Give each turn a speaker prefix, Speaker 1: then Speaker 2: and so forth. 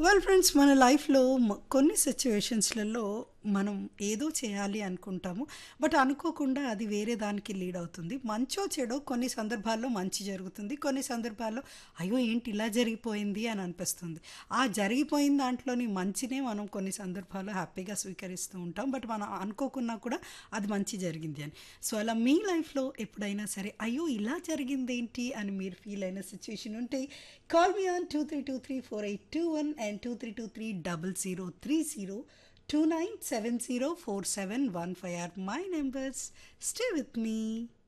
Speaker 1: well friends మన లైఫ్లో మ- కొన్ని సిచ్యువేషన్స్లలో మనం ఏదో చేయాలి అనుకుంటాము బట్ అనుకోకుండా అది వేరే దానికి లీడ్ అవుతుంది మంచో చెడో కొన్ని సందర్భాల్లో మంచి జరుగుతుంది కొన్ని సందర్భాల్లో అయ్యో ఏంటి ఇలా జరిగిపోయింది అని అనిపిస్తుంది ఆ జరిగిపోయిన దాంట్లోని మంచినే మనం కొన్ని సందర్భాల్లో హ్యాపీగా స్వీకరిస్తూ ఉంటాం బట్ మనం అనుకోకున్నా కూడా అది మంచి జరిగింది అని సో అలా మీ లైఫ్లో ఎప్పుడైనా సరే అయ్యో ఇలా జరిగింది ఏంటి అని మీరు ఫీల్ అయిన సిచ్యువేషన్ ఉంటే call me on two three two three four eight two one and two three two three double zero three zero two nine seven zero four seven one five are my numbers stay with me